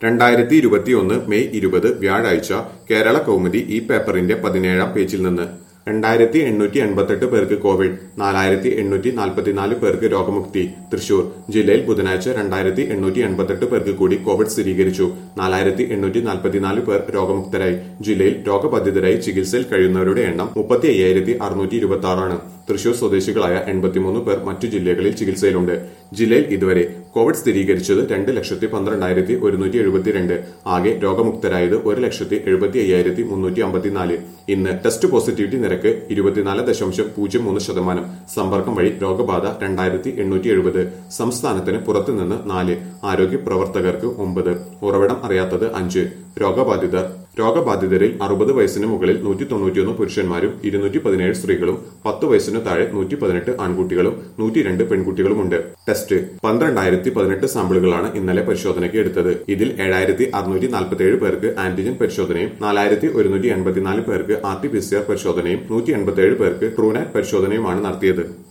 രണ്ടായിരത്തി ഇരുപത്തിയൊന്ന് മെയ് ഇരുപത് വ്യാഴാഴ്ച കേരള കൗമുദി ഈ പേപ്പറിന്റെ പതിനേഴാം പേജിൽ നിന്ന് രണ്ടായിരത്തി എണ്ണൂറ്റി എൺപത്തെട്ട് പേർക്ക് കോവിഡ് നാലായിരത്തി എണ്ണൂറ്റി നാൽപ്പത്തിനാല് പേർക്ക് രോഗമുക്തി തൃശൂർ ജില്ലയിൽ ബുധനാഴ്ച രണ്ടായിരത്തി എണ്ണൂറ്റി എൺപത്തെട്ട് പേർക്ക് കൂടി കോവിഡ് സ്ഥിരീകരിച്ചു നാലായിരത്തി എണ്ണൂറ്റി നാൽപ്പത്തിനാല് പേർ രോഗമുക്തരായി ജില്ലയിൽ രോഗബാധിതരായി ചികിത്സയിൽ കഴിയുന്നവരുടെ എണ്ണം മുപ്പത്തി അയ്യായിരത്തി അറുന്നൂറ്റി ഇരുപത്തി ആറാണ് തൃശൂർ സ്വദേശികളായ എൺപത്തിമൂന്ന് പേർ മറ്റു ജില്ലകളിൽ ചികിത്സയിലുണ്ട് ജില്ലയിൽ ഇതുവരെ കോവിഡ് സ്ഥിരീകരിച്ചത് രണ്ട് ലക്ഷത്തി പന്ത്രണ്ടായിരത്തി ഒരുന്നൂറ്റി എഴുപത്തിരണ്ട് ആകെ രോഗമുക്തരായത് ഒരു ലക്ഷത്തി എഴുപത്തി അയ്യായിരത്തി മുന്നൂറ്റി അമ്പത്തിനാല് ഇന്ന് ടെസ്റ്റ് പോസിറ്റിവിറ്റി നിരക്ക് ഇരുപത്തിനാല് ദശാംശം പൂജ്യം മൂന്ന് ശതമാനം സമ്പർക്കം വഴി രോഗബാധ രണ്ടായിരത്തി എണ്ണൂറ്റി എഴുപത് സംസ്ഥാനത്തിന് പുറത്തുനിന്ന് നാല് ആരോഗ്യ പ്രവർത്തകർക്ക് ഒമ്പത് ഉറവിടം അറിയാത്തത് അഞ്ച് രോഗബാധിതർ രോഗബാധിതരിൽ അറുപത് വയസ്സിന് മുകളിൽ നൂറ്റി തൊണ്ണൂറ്റിയൊന്ന് പുരുഷന്മാരും ഇരുന്നൂറ്റി പതിനേഴ് സ്ത്രീകളും പത്ത് വയസ്സിന് താഴെ നൂറ്റി പതിനെട്ട് ആൺകുട്ടികളും നൂറ്റി രണ്ട് പെൺകുട്ടികളുമുണ്ട് ടെസ്റ്റ് പന്ത്രണ്ടായിരത്തി പതിനെട്ട് സാമ്പിളുകളാണ് ഇന്നലെ പരിശോധനയ്ക്ക് എടുത്തത് ഇതിൽ ഏഴായിരത്തി അറുന്നൂറ്റി നാൽപ്പത്തിയേഴ് പേർക്ക് ആന്റിജൻ പരിശോധനയും നാലായിരത്തി ഒരുന്നൂറ്റി എൺപത്തിനാല് പേർക്ക് R T P C R പരിശോധനയും നൂറ്റി എൺപത്തിയേഴ് പേർക്ക് ട്രൂനാറ്റ് പരിശോധനയുമാണ് നടത്തിയത്